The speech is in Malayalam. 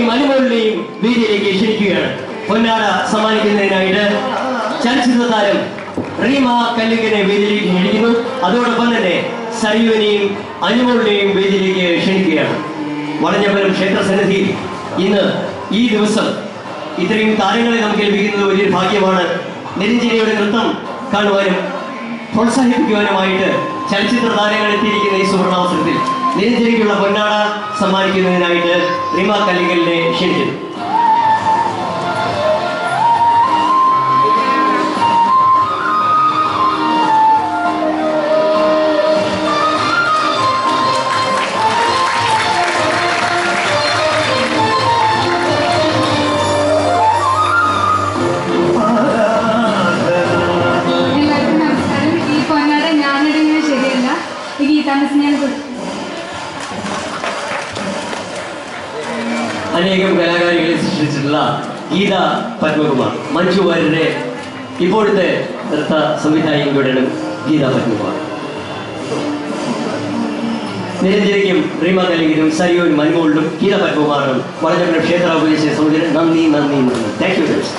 മനുമോളിനെയും വേദിയിലേക്ക് ക്ഷണിക്കുകയാണ് പൊന്നാട സമ്മാനിക്കുന്നതിനായിട്ട് ചലച്ചിത്ര താരം റീമ കല്ലിങ്കനെ വേദിയിലേക്ക് ക്ഷണിക്കുന്നു അതോടൊപ്പം തന്നെ സരിയുവിനെയും അനുമോളിനെയും വേദിയിലേക്ക് ക്ഷണിക്കുകയാണ് വളഞ്ഞപുരം ക്ഷേത്ര സന്നിധിയിൽ ഇന്ന് ഈ ദിവസം ഇത്രയും താരങ്ങളെ നമുക്ക് ലഭിക്കുന്നത് വലിയൊരു ഭാഗ്യമാണ് നെരിഞ്ചിരിയുടെ നൃത്തം കാണുവാനും പ്രോത്സാഹിപ്പിക്കുവാനുമായിട്ട് ചലച്ചിത്ര താരങ്ങൾ എത്തിയിരിക്കുന്ന ഈ സുവർണാവസരത്തിൽ നെരിഞ്ചിരിക്കുള്ള പൊന്നാട സമ്മാനിക്കുന്നതിനായിട്ട് റീമ കല്ലിങ്കലിനെ ക്ഷണിക്കുന്നു എല്ലാവർക്കും നമസ്കാരം ഈ പൊന്നാട ഞാനിടുന്നത് ശരിയല്ല ഈ ഗീതാമസ് ഞാൻ കൊടുത്തു അനേകം കലാകാരികളെ സൃഷ്ടിച്ചിട്ടുള്ള ഗീത പത്മകുമാർ മഞ്ജു വാര്യരുടെ ഇപ്പോഴത്തെ നൃത്ത സംവിധായകയുടെയാണ് ഗീത പത്മകുമാർ നിരഞ്ജനയ്ക്കും റീമ കലിംഗിനും സരിയോയും മൻമോളിനും ഗീത പത്മകുമാറിനും വളരെ ക്ഷേത്ര ഉപദേശ സമുദ്രം നന്ദി നന്ദി നന്ദി താങ്ക് യു